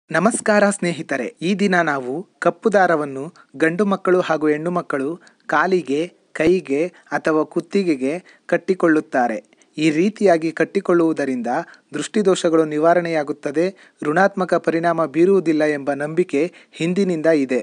ನಮಸ್ಕಾರ ಸ್ನೇಹಿತರೆ ಈ ದಿನ ನಾವು ಕಪ್ಪು ದಾರವನ್ನು ಗಂಡು ಮಕ್ಕಳು ಹಾಗೂ ಹೆಣ್ಣು ಮಕ್ಕಳು ಕಾಲಿಗೆ ಕೈಗೆ ಅಥವಾ ಕುತ್ತಿಗೆಗೆ ಕಟ್ಟಿಕೊಳ್ಳುತ್ತಾರೆ ಈ ರೀತಿಯಾಗಿ ಕಟ್ಟಿಕೊಳ್ಳುವುದರಿಂದ ದೃಷ್ಟಿದೋಷಗಳು ನಿವಾರಣೆಯಾಗುತ್ತದೆ ಋಣಾತ್ಮಕ ಪರಿಣಾಮ ಬೀರುವುದಿಲ್ಲ ಎಂಬ ನಂಬಿಕೆ ಹಿಂದಿನಿಂದ ಇದೆ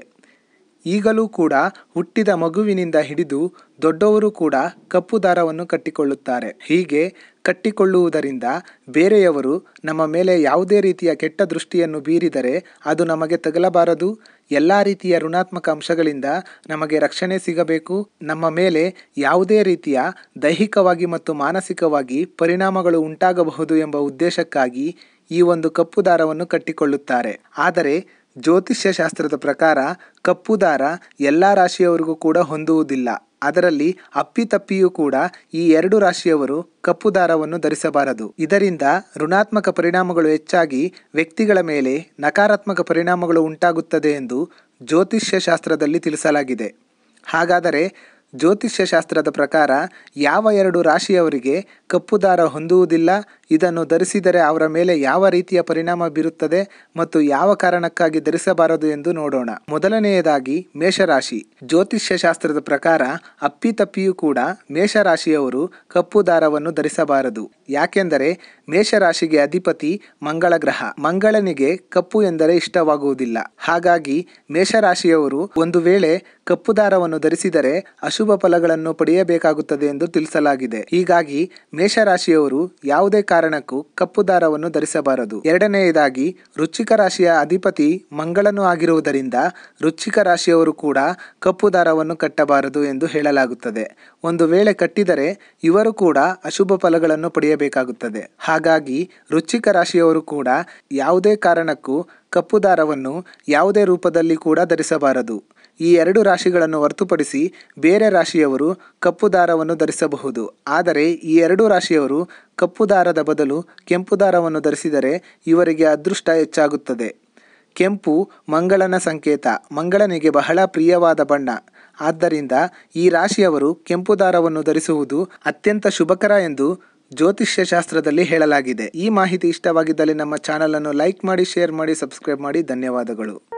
ಈಗಲೂ ಕೂಡ ಹುಟ್ಟಿದ ಮಗುವಿನಿಂದ ಹಿಡಿದು ದೊಡ್ಡವರು ಕೂಡ ಕಪ್ಪು ದಾರವನ್ನು ಕಟ್ಟಿಕೊಳ್ಳುತ್ತಾರೆ ಹೀಗೆ ಕಟ್ಟಿಕೊಳ್ಳುವುದರಿಂದ ಬೇರೆಯವರು ನಮ್ಮ ಮೇಲೆ ಯಾವುದೇ ರೀತಿಯ ಕೆಟ್ಟ ದೃಷ್ಟಿಯನ್ನು ಬೀರಿದರೆ ಅದು ನಮಗೆ ತಗಲಬಾರದು ಎಲ್ಲ ರೀತಿಯ ಋಣಾತ್ಮಕ ಅಂಶಗಳಿಂದ ನಮಗೆ ರಕ್ಷಣೆ ಸಿಗಬೇಕು ನಮ್ಮ ಮೇಲೆ ಯಾವುದೇ ರೀತಿಯ ದೈಹಿಕವಾಗಿ ಮತ್ತು ಮಾನಸಿಕವಾಗಿ ಪರಿಣಾಮಗಳು ಉಂಟಾಗಬಹುದು ಎಂಬ ಉದ್ದೇಶಕ್ಕಾಗಿ ಈ ಒಂದು ಕಪ್ಪು ದಾರವನ್ನು ಕಟ್ಟಿಕೊಳ್ಳುತ್ತಾರೆ ಆದರೆ ಜ್ಯೋತಿಷ್ಯ ಶಾಸ್ತ್ರದ ಪ್ರಕಾರ ಕಪ್ಪು ದಾರ ಎಲ್ಲ ರಾಶಿಯವರಿಗೂ ಕೂಡ ಹೊಂದುವುದಿಲ್ಲ ಅದರಲ್ಲಿ ಅಪ್ಪಿತಪ್ಪಿಯೂ ಕೂಡ ಈ ಎರಡು ರಾಶಿಯವರು ಕಪ್ಪು ದಾರವನ್ನು ಧರಿಸಬಾರದು ಇದರಿಂದ ಋಣಾತ್ಮಕ ಪರಿಣಾಮಗಳು ಹೆಚ್ಚಾಗಿ ವ್ಯಕ್ತಿಗಳ ಮೇಲೆ ನಕಾರಾತ್ಮಕ ಪರಿಣಾಮಗಳು ಉಂಟಾಗುತ್ತದೆ ಎಂದು ಜ್ಯೋತಿಷ್ಯ ಶಾಸ್ತ್ರದಲ್ಲಿ ತಿಳಿಸಲಾಗಿದೆ ಹಾಗಾದರೆ ಜ್ಯೋತಿಷ್ಯ ಶಾಸ್ತ್ರದ ಪ್ರಕಾರ ಯಾವ ಎರಡು ರಾಶಿಯವರಿಗೆ ಕಪ್ಪು ದಾರ ಹೊಂದುವುದಿಲ್ಲ ಇದನ್ನು ಧರಿಸಿದರೆ ಅವರ ಮೇಲೆ ಯಾವ ರೀತಿಯ ಪರಿಣಾಮ ಬೀರುತ್ತದೆ ಮತ್ತು ಯಾವ ಕಾರಣಕ್ಕಾಗಿ ಧರಿಸಬಾರದು ಎಂದು ನೋಡೋಣ ಮೊದಲನೆಯದಾಗಿ ಮೇಷರಾಶಿ ಜ್ಯೋತಿಷ್ಯ ಶಾಸ್ತ್ರದ ಪ್ರಕಾರ ಅಪ್ಪಿತಪ್ಪಿಯೂ ಕೂಡ ಮೇಷರಾಶಿಯವರು ಕಪ್ಪು ದಾರವನ್ನು ಧರಿಸಬಾರದು ಯಾಕೆಂದರೆ ಮೇಷರಾಶಿಗೆ ಅಧಿಪತಿ ಮಂಗಳ ಗ್ರಹ ಮಂಗಳನಿಗೆ ಕಪ್ಪು ಎಂದರೆ ಇಷ್ಟವಾಗುವುದಿಲ್ಲ ಹಾಗಾಗಿ ಮೇಷರಾಶಿಯವರು ಒಂದು ವೇಳೆ ಕಪ್ಪು ದಾರವನ್ನು ಧರಿಸಿದರೆ ಅಶುಭ ಫಲಗಳನ್ನು ಪಡೆಯಬೇಕಾಗುತ್ತದೆ ಎಂದು ತಿಳಿಸಲಾಗಿದೆ ಹೀಗಾಗಿ ಮೇಷರಾಶಿಯವರು ಯಾವುದೇ ಕಾರಣಕ್ಕೂ ಕಪ್ಪು ದಾರವನ್ನು ಧರಿಸಬಾರದು ಎರಡನೆಯದಾಗಿ ವೃಶ್ಚಿಕ ರಾಶಿಯ ಅಧಿಪತಿ ಮಂಗಳನು ಆಗಿರುವುದರಿಂದ ವೃಶ್ಚಿಕ ರಾಶಿಯವರು ಕೂಡ ಕಪ್ಪು ದಾರವನ್ನು ಕಟ್ಟಬಾರದು ಎಂದು ಹೇಳಲಾಗುತ್ತದೆ ಒಂದು ವೇಳೆ ಕಟ್ಟಿದರೆ ಇವರು ಕೂಡ ಅಶುಭ ಫಲಗಳನ್ನು ಪಡೆಯಬೇಕಾಗುತ್ತದೆ ಹಾಗಾಗಿ ವೃಶ್ಚಿಕ ರಾಶಿಯವರು ಕೂಡ ಯಾವುದೇ ಕಾರಣಕ್ಕೂ ಕಪ್ಪು ದಾರವನ್ನು ಯಾವುದೇ ರೂಪದಲ್ಲಿ ಕೂಡ ಧರಿಸಬಾರದು ಈ ಎರಡು ರಾಶಿಗಳನ್ನು ಹೊರತುಪಡಿಸಿ ಬೇರೆ ರಾಶಿಯವರು ಕಪ್ಪು ದಾರವನ್ನು ಧರಿಸಬಹುದು ಆದರೆ ಈ ಎರಡು ರಾಶಿಯವರು ಕಪ್ಪು ದಾರದ ಬದಲು ಕೆಂಪು ದಾರವನ್ನು ಧರಿಸಿದರೆ ಇವರಿಗೆ ಅದೃಷ್ಟ ಹೆಚ್ಚಾಗುತ್ತದೆ ಕೆಂಪು ಮಂಗಳನ ಸಂಕೇತ ಮಂಗಳನಿಗೆ ಬಹಳ ಪ್ರಿಯವಾದ ಬಣ್ಣ ಆದ್ದರಿಂದ ಈ ರಾಶಿಯವರು ಕೆಂಪು ದಾರವನ್ನು ಧರಿಸುವುದು ಅತ್ಯಂತ ಶುಭಕರ ಎಂದು ಜ್ಯೋತಿಷ್ಯ ಶಾಸ್ತ್ರದಲ್ಲಿ ಹೇಳಲಾಗಿದೆ ಈ ಮಾಹಿತಿ ಇಷ್ಟವಾಗಿದ್ದಲ್ಲಿ ನಮ್ಮ ಚಾನಲನ್ನು ಲೈಕ್ ಮಾಡಿ ಶೇರ್ ಮಾಡಿ ಸಬ್ಸ್ಕ್ರೈಬ್ ಮಾಡಿ ಧನ್ಯವಾದಗಳು